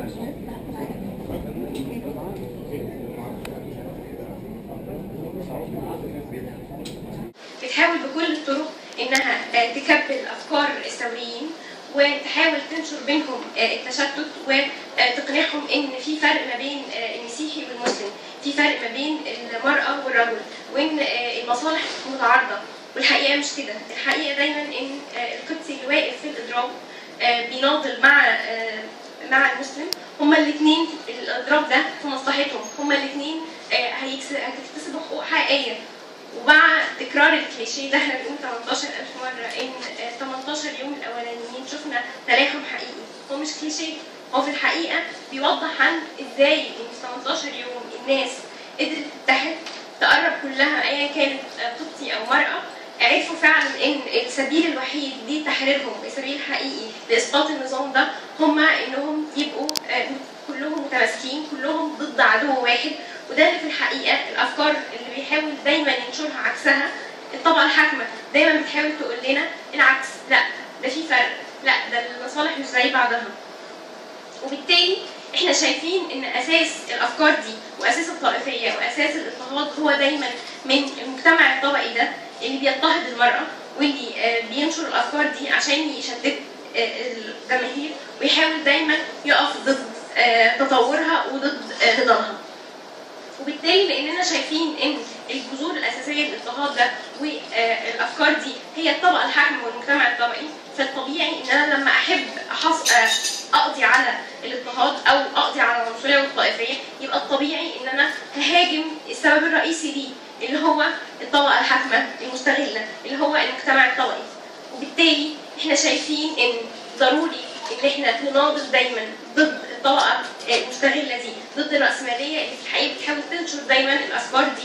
بتحاول بكل الطرق انها آه، تكبل افكار الثوريين وتحاول تنشر بينهم آه، التشتت وتقنعهم ان في فرق ما بين آه، المسيحي والمسلم في فرق ما بين المراه والرجل وان آه، المصالح متعارضه والحقيقه مش كده الحقيقه دايما ان آه، القدسي اللي واقف في الاضراب آه، بيناضل مع آه، مع المسلم هما الاثنين الاضراب ده في مصلحتهم هما الاثنين هتكتسبوا حقوق حقيقيه ومع تكرار الكليشيه ده احنا بنقول 18000 مره ان آه، 18 يوم الاولانيين شفنا تلاحم حقيقي هو مش كليشيه هو في الحقيقه بيوضح عن ازاي ان في 18 يوم الناس قدرت تتحد تقرب كلها ايا كانت آه، قبطي او مراه عرفوا فعلا ان السبيل الوحيد لتحريرهم السبيل الحقيقي لاسقاط النظام ده هم انهم يبقوا آه، كلهم متماسكين كلهم ضد عدو واحد وده اللي في الحقيقه الافكار اللي بيحاول دايما ينشرها عكسها الطبقه الحاكمه دايما بتحاول تقول لنا العكس لا ده في فرق لا ده المصالح مش زي بعضها وبالتالي احنا شايفين ان اساس الافكار دي واساس الطائفيه واساس الاضطهاد هو دايما من المجتمع الطبقي ده اللي بيضطهد المراه واللي آه، بينشر الافكار دي عشان يشتت آه، الجماهير ويحاول دايما يقف ضد آه، تطورها وضد آه، نضالها وبالتالي لاننا شايفين ان الجذور الاساسيه للاضطهاد ده والافكار دي هي الطبقه الحاكمه والمجتمع الطبقي فالطبيعي ان انا لما احب أحص... آه، اقضي على الاضطهاد او اقضي على العنصريه والطائفيه يبقى الطبيعي ان انا ههاجم السبب الرئيسي ليه اللي هو الطبقه الحاكمه المستغله اللي هو المجتمع الطبقي وبالتالي احنا شايفين ان ضروري ان احنا نناضل دايما ضد الطبقه المستغله دي ضد الراسماليه اللي في الحقيقه بتحاول تنشر دايما الافكار دي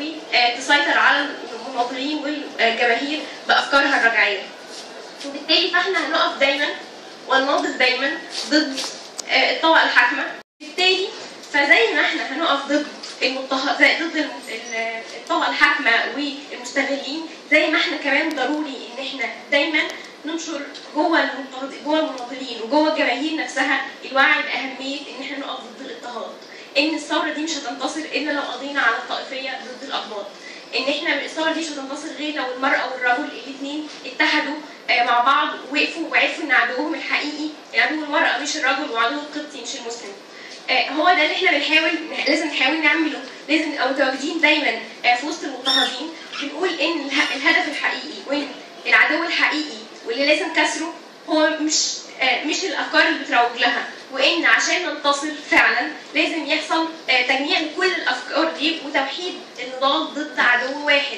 وتسيطر على المناضلين والجماهير بافكارها الرجعيه وبالتالي فاحنا هنقف دايما ونناضل دايما ضد آه، الطبقه الحاكمه بالتالي فزي ما احنا هنقف ضد المضطهد زي ضد الم- ال- الطبقه الحاكمه والمستغلين زي ما احنا كمان ضروري ان احنا دايما ننشر جوه المضطهد جوه المناضلين وجوه الجماهير نفسها الوعي باهميه ان احنا نقف ضد الاضطهاد ان الثوره دي مش هتنتصر الا لو قضينا على الطائفيه ضد الاقباط ان احنا الثوره دي مش هتنتصر غير لو المراه والرجل الاثنين اتحدوا آه، مع بعض وقفوا وعرفوا ان عدوهم الحقيقي عدو المراه مش الرجل وعدو القبطي مش المسلم آه، هو ده اللي احنا بنحاول لازم نحاول نعمله لازم نبقى متواجدين دايما آه، في وسط المضطهدين بنقول ان اله- الهدف الحقيقي وان العدو الحقيقي واللي لازم كسره هو مش آه، مش الافكار اللي بتروج لها وان عشان ننتصر فعلا لازم يحصل آه، تجميع لكل الافكار دي وتوحيد النضال ضد عدو واحد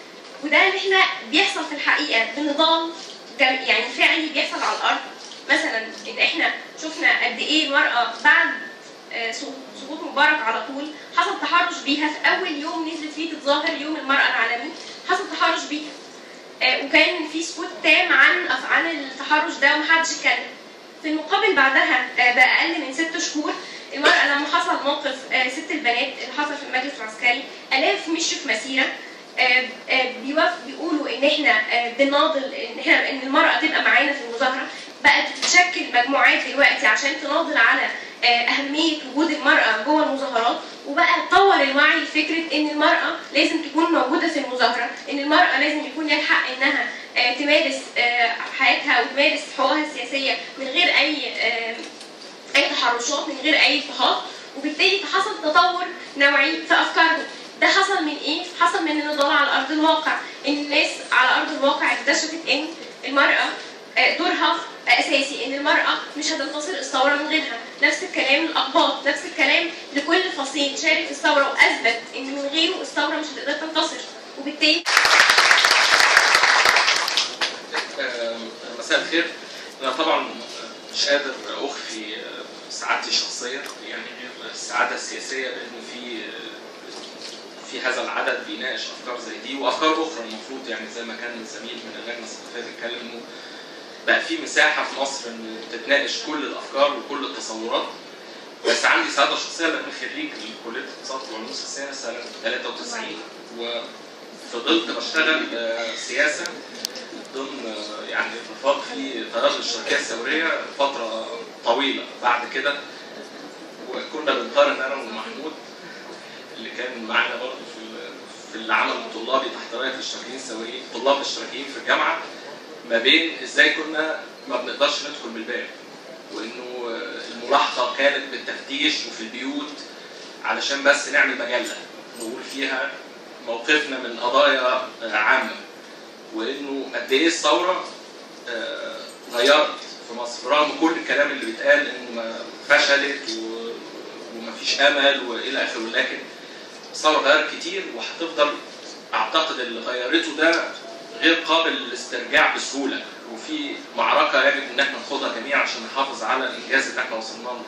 وده اللي احنا بيحصل في الحقيقه بنضال جم- يعني فعلي بيحصل على الارض مثلا ان احنا شفنا قد ايه المراه بعد آه، سقوط سقوط مبارك على طول حصل تحرش بيها في اول يوم نزلت فيه تتظاهر يوم المراه العالمي حصل تحرش بيها آه، وكان في سكوت تام عن عن التحرش ده ومحدش اتكلم في المقابل بعدها آه، باقل من ست شهور المرأة لما حصل موقف آه، ست البنات اللي حصل في المجلس العسكري آلاف مشوا في مسيرة آه، آه، بيوافق بيقولوا ان احنا آه، بنناضل ان احنا ان المرأة تبقى معانا في المظاهرة بقت تشكل مجموعات دلوقتي عشان تناضل على آه، أهمية وجود المرأة جوه المظاهرات وبقى اتطور الوعي لفكرة إن المرأة لازم تكون موجودة في المظاهرة، إن المرأة لازم يكون لها الحق إنها آه، تمارس آه، حياتها وتمارس حقوقها السياسية من غير أي آه، أي تحرشات من غير أي اضطهاد، وبالتالي حصل تطور نوعي في أفكارهم. ده حصل من إيه؟ حصل من النضال على أرض الواقع، إن الناس على أرض الواقع اكتشفت إن المرأة آه، دورها اساسي ان المراه مش هتنتصر الثوره من غيرها نفس الكلام للاقباط نفس الكلام لكل فصيل شارك في الثوره واثبت ان من غيره الثوره مش هتقدر تنتصر وبالتالي آه، مساء الخير انا طبعا مش قادر اخفي آه، سعادتي الشخصيه يعني غير السعاده السياسيه لانه في آه، في هذا العدد بيناقش افكار زي دي وافكار اخرى المفروض يعني زي ما كان زميل من اللجنه الثقافيه بيتكلم انه بقى في مساحه في مصر انه تتناقش كل الافكار وكل التصورات بس عندي سعاده شخصيه لان خريج كليه الاقتصاد والعلوم السياسيه سنه 93 وفضلت بشتغل آه، سياسه ضمن آه، يعني الرفاق في تيار الاشتراكيه الثوريه فتره طويله بعد كده وكنا بنقارن انا ومحمود اللي كان معانا برضه في في العمل الطلابي تحت رايه الاشتراكيين السويين الطلاب الاشتراكيين في الجامعه ما بين ازاي كنا ما بنقدرش ندخل من الباب وانه الملاحقه كانت بالتفتيش وفي البيوت علشان بس نعمل مجله نقول فيها موقفنا من قضايا عامه وانه قد ايه الثوره آه، غيرت في مصر رغم كل الكلام اللي بيتقال انه فشلت و- ومفيش امل والى اخره لكن الثوره غيرت كتير وهتفضل اعتقد اللي غيرته ده غير قابل للاسترجاع بسهوله وفي معركه يجب ان احنا ناخدها جميعا عشان نحافظ على الانجاز اللي احنا وصلنا له.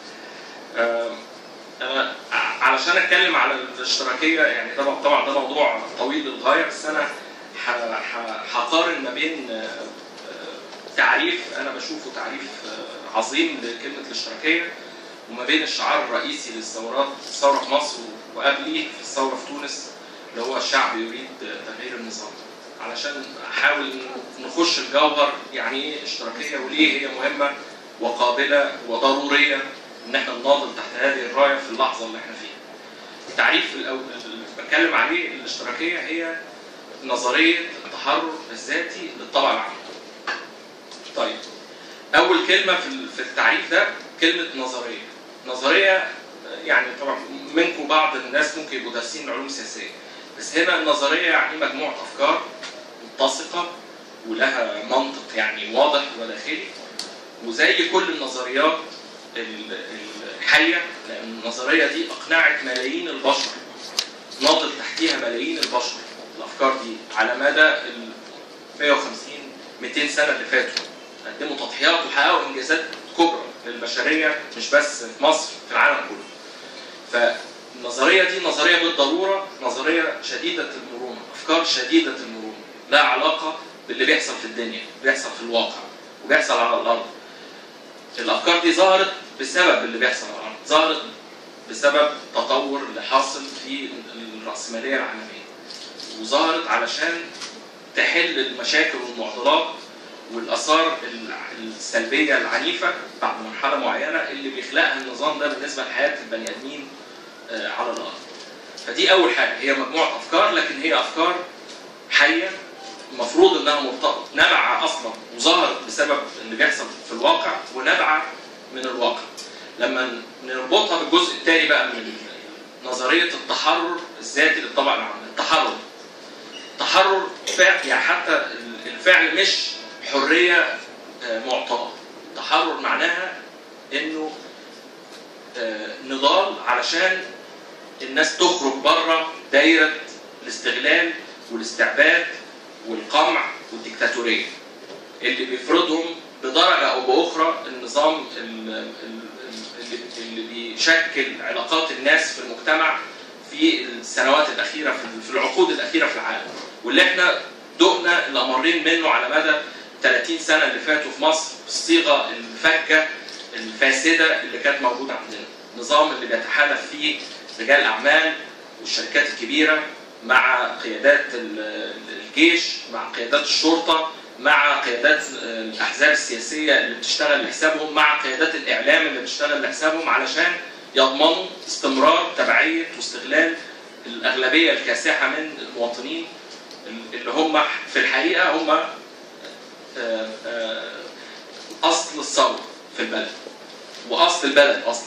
آم، انا ع- علشان اتكلم على الاشتراكيه يعني طبعا طبعا ده موضوع طويل للغايه بس انا ح- ح- هقارن ما بين آه، آه، تعريف انا بشوفه تعريف آه، عظيم لكلمه الاشتراكيه وما بين الشعار الرئيسي للثورات الثوره في مصر وقبليه في الثوره في تونس اللي هو الشعب يريد تغيير النظام علشان احاول نخش الجوهر يعني ايه اشتراكيه وليه هي مهمه وقابله وضروريه ان احنا نناضل تحت هذه الرايه في اللحظه اللي احنا فيها. التعريف الاول اللي بتكلم عليه الاشتراكيه هي نظريه التحرر الذاتي للطبقه العامه. طيب اول كلمه في ال- في التعريف ده كلمه نظريه. نظريه يعني طبعا منكم بعض الناس ممكن يبقوا دارسين العلوم السياسيه. بس هنا النظريه يعني مجموعه افكار متسقه ولها منطق يعني واضح وداخلي وزي كل النظريات ال- الحيه لان النظريه دي اقنعت ملايين البشر ناضل تحتيها ملايين البشر الافكار دي على مدى ال 150 200 سنه اللي فاتوا قدموا تضحيات وحققوا انجازات كبرى للبشريه مش بس في مصر في العالم كله. فالنظريه دي نظريه بالضروره نظريه شديده المرونه، افكار شديده المرونه، لها علاقه باللي بيحصل في الدنيا، بيحصل في الواقع وبيحصل على الارض. الافكار دي ظهرت بسبب اللي بيحصل على الارض، ظهرت بسبب تطور اللي حاصل في الراسماليه العالميه. وظهرت علشان تحل المشاكل والمعضلات والاثار السلبيه العنيفه بعد مرحله معينه اللي بيخلقها النظام ده بالنسبه لحياه البني ادمين آه، على الارض. فدي اول حاجه هي مجموعه افكار لكن هي افكار حيه المفروض انها مرتبطه نبع اصلا وظهرت بسبب اللي بيحصل في الواقع ونبع من الواقع. لما نربطها بالجزء الثاني بقى من نظريه التحرر الذاتي للطبقه العامه، التحرر. التحرر فعل يعني حتى الفعل مش حريه آه، معطاه. التحرر معناها انه آه، نضال علشان الناس تخرج بره دايره الاستغلال والاستعباد والقمع والديكتاتوريه اللي بيفرضهم بدرجه او باخرى النظام ال- ال- اللي اللي بيشكل علاقات الناس في المجتمع في السنوات الاخيره في- في العقود الاخيره في العالم واللي احنا دقنا الامرين منه على مدى 30 سنه اللي فاتوا في مصر بالصيغه الفجه الفاسده اللي كانت موجوده عندنا النظام اللي بيتحالف فيه رجال الاعمال والشركات الكبيره مع قيادات ال- الجيش مع قيادات الشرطه مع قيادات الاحزاب السياسيه اللي بتشتغل لحسابهم مع قيادات الاعلام اللي بتشتغل لحسابهم علشان يضمنوا استمرار تبعيه واستغلال الاغلبيه الكاسحه من المواطنين اللي هم في الحقيقه هم آه، آه، اصل الثوره في البلد واصل البلد اصلا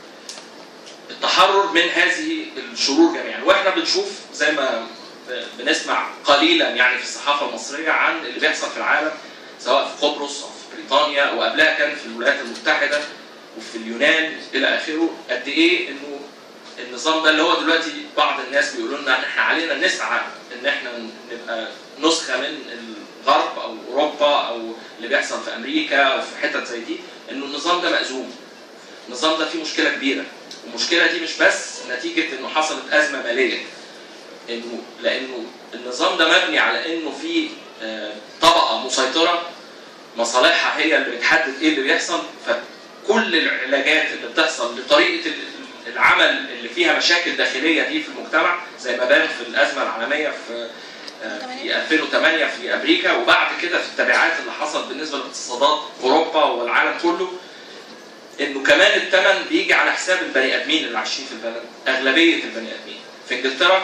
التحرر من هذه الشرور جميعا واحنا بنشوف زي ما بنسمع قليلا يعني في الصحافه المصريه عن اللي بيحصل في العالم سواء في قبرص او في بريطانيا او قبلها كان في الولايات المتحده وفي اليونان الى اخره قد ايه انه النظام ده اللي هو دلوقتي بعض الناس بيقولوا لنا ان احنا علينا نسعى ان احنا نبقى نسخه من الغرب او اوروبا او اللي بيحصل في امريكا او في حتت زي دي انه النظام ده مأزوم النظام ده فيه مشكله كبيره والمشكله دي مش بس نتيجه انه حصلت ازمه ماليه انه لانه النظام ده مبني على انه في آه، طبقه مسيطره مصالحها هي اللي بتحدد ايه اللي بيحصل فكل العلاجات اللي بتحصل لطريقه ال- العمل اللي فيها مشاكل داخليه دي في المجتمع زي ما بان في الازمه العالميه في آه، في 2008 في امريكا وبعد كده في التبعات اللي حصلت بالنسبه لاقتصادات اوروبا والعالم كله انه كمان الثمن بيجي على حساب البني ادمين اللي عايشين في البلد اغلبيه البني ادمين في انجلترا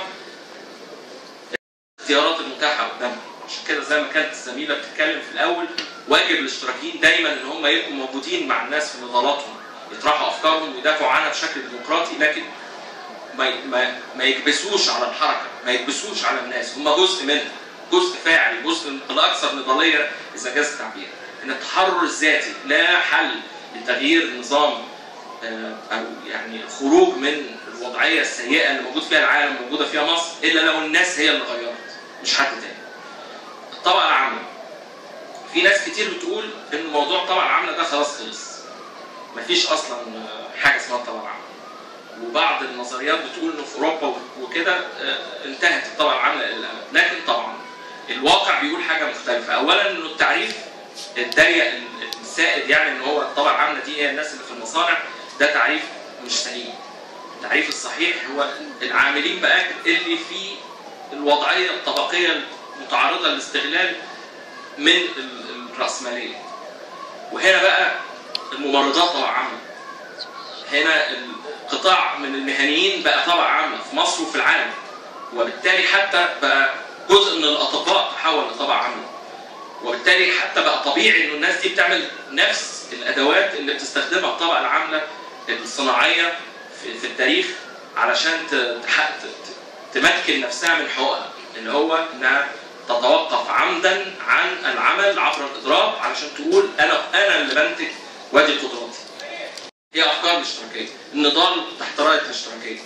الاختيارات المتاحه قدامهم عشان كده زي ما كانت الزميله بتتكلم في الاول واجب الاشتراكيين دايما ان هم يبقوا موجودين مع الناس في نضالاتهم يطرحوا افكارهم ويدافعوا عنها بشكل ديمقراطي لكن ما ما ما يكبسوش على الحركه ما يكبسوش على الناس هم جزء منها جزء فاعل جزء الاكثر نضاليه اذا جاز التعبير ان التحرر الذاتي لا حل لتغيير النظام آه، او يعني الخروج من الوضعيه السيئه اللي موجود فيها العالم موجوده فيها مصر الا لو الناس هي اللي غيرت مش حد تاني. الطبقه العامله في ناس كتير بتقول ان موضوع الطبقه العامله ده خلاص خلص مفيش اصلا آه، حاجه اسمها الطبقه العامله وبعض النظريات بتقول انه في اوروبا وكده آه، انتهت الطبقه العامله الى الابد لكن طبعا الواقع بيقول حاجه مختلفه اولا انه التعريف الضيق السائد يعني ان هو الطبقه العامله دي هي الناس اللي في المصانع ده تعريف مش سليم التعريف الصحيح هو العاملين بقى اللي في الوضعيه الطبقيه المتعرضه للاستغلال من ال- الراسماليه وهنا بقى الممرضات طبعا عامه هنا القطاع من المهنيين بقى طبعا عامه في مصر وفي العالم وبالتالي حتى بقى جزء من الاطباء تحول لطبقه عامه وبالتالي حتى بقى طبيعي انه الناس دي بتعمل نفس الادوات اللي بتستخدمها الطبقه العامله الصناعيه في, في التاريخ علشان ت- تحقق ت- تمكن نفسها من حقوقها اللي هو انها تتوقف عمدا عن العمل عبر الاضراب علشان تقول انا انا اللي بنتج وادي قدراتي. هي افكار الاشتراكيه، النضال تحت رايه الاشتراكيه.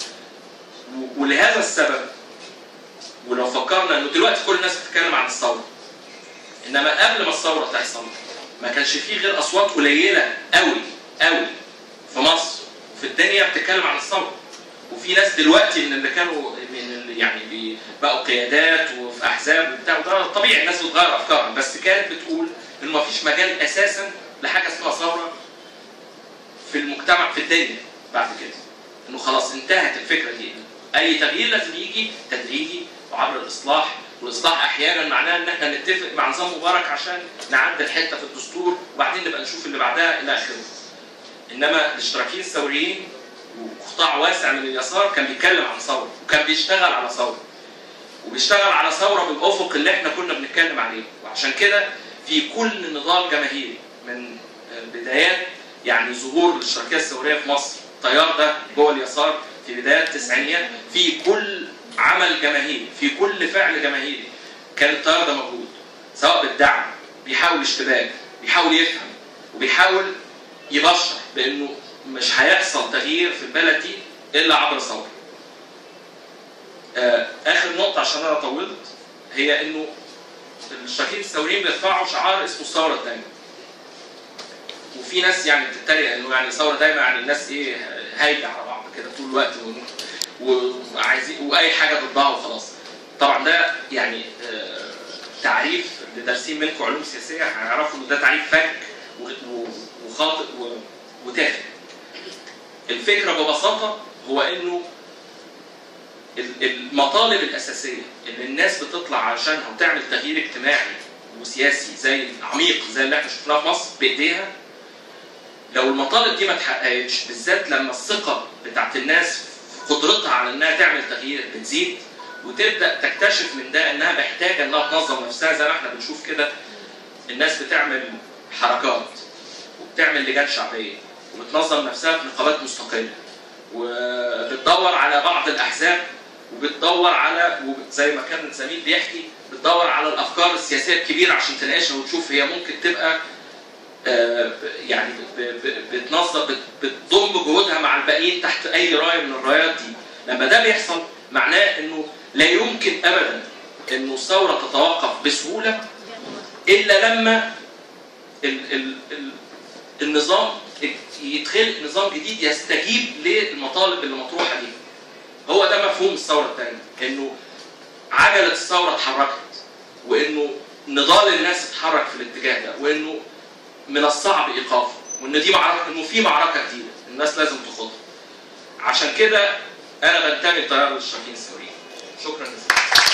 و- ولهذا السبب ولو فكرنا انه دلوقتي كل الناس بتتكلم عن الثوره انما قبل ما الثوره تحصل ما كانش فيه غير اصوات قليله قوي قوي في مصر وفي الدنيا بتتكلم عن الثوره وفي ناس دلوقتي من اللي كانوا من اللي يعني بي- بقوا قيادات وفي احزاب وبتاع وده طبيعي الناس بتغير افكارها بس كانت بتقول انه ما فيش مجال اساسا لحاجه اسمها ثوره في المجتمع في الدنيا بعد كده انه خلاص انتهت الفكره دي اي تغيير لازم يجي تدريجي وعبر الاصلاح والاصلاح احيانا معناه ان احنا نتفق مع نظام مبارك عشان نعدل حته في الدستور وبعدين نبقى نشوف اللي بعدها الى اخره. انما الاشتراكيين الثوريين وقطاع واسع من اليسار كان بيتكلم عن ثوره وكان بيشتغل على ثوره. وبيشتغل على ثوره بالافق اللي احنا كنا بنتكلم عليه وعشان كده في كل نضال جماهيري من بدايات يعني ظهور الاشتراكيه الثوريه في مصر التيار ده جوه اليسار في بدايات التسعينيات في كل عمل جماهيري في كل فعل جماهيري كان التيار ده موجود سواء بالدعم بيحاول اشتباك بيحاول يفهم وبيحاول يبشر بانه مش هيحصل تغيير في البلد دي الا عبر ثوره. آه، اخر نقطه عشان انا طولت هي انه الاشتراكيين الثوريين بيرفعوا شعار اسمه الثوره الدايمه. وفي ناس يعني بتتريق انه يعني ثوره دايمه يعني الناس ايه هايجه على بعض كده طول الوقت و- وعايزين واي حاجه ضدها وخلاص. طبعا ده يعني آه، تعريف اللي دارسين منكم علوم سياسيه هيعرفوا ان ده تعريف فج و- و- وخاطئ و- وتافه. الفكره ببساطه هو انه ال- المطالب الاساسيه اللي الناس بتطلع عشانها وتعمل تغيير اجتماعي وسياسي زي عميق زي اللي احنا شفناه في مصر بايديها لو المطالب دي ما اتحققتش بالذات لما الثقه بتاعت الناس في قدرتها على انها تعمل تغيير بتزيد وتبدا تكتشف من ده انها محتاجه انها تنظم نفسها زي ما احنا بنشوف كده الناس بتعمل حركات وبتعمل لجان شعبيه وبتنظم نفسها في نقابات مستقله وبتدور على بعض الاحزاب وبتدور على وب- زي ما كان زميل بيحكي بتدور على الافكار السياسيه الكبيره عشان تناقشها وتشوف هي ممكن تبقى آه، يعني ب- ب- بتنظم بت- بتضم جهودها مع الباقيين تحت اي رايه من الرايات دي لما ده بيحصل معناه انه لا يمكن ابدا انه الثوره تتوقف بسهوله الا لما ال ال ال النظام يتخلق نظام جديد يستجيب للمطالب اللي مطروحه دي هو ده مفهوم الثوره الثانيه انه عجله الثوره اتحركت وانه نضال الناس اتحرك في الاتجاه ده وانه من الصعب ايقافه وان دي معركه انه في معركه جديده الناس لازم تخوضها عشان كده انا بنتمي لتيار الاشتراكيين الثوريين شكرا جزيلا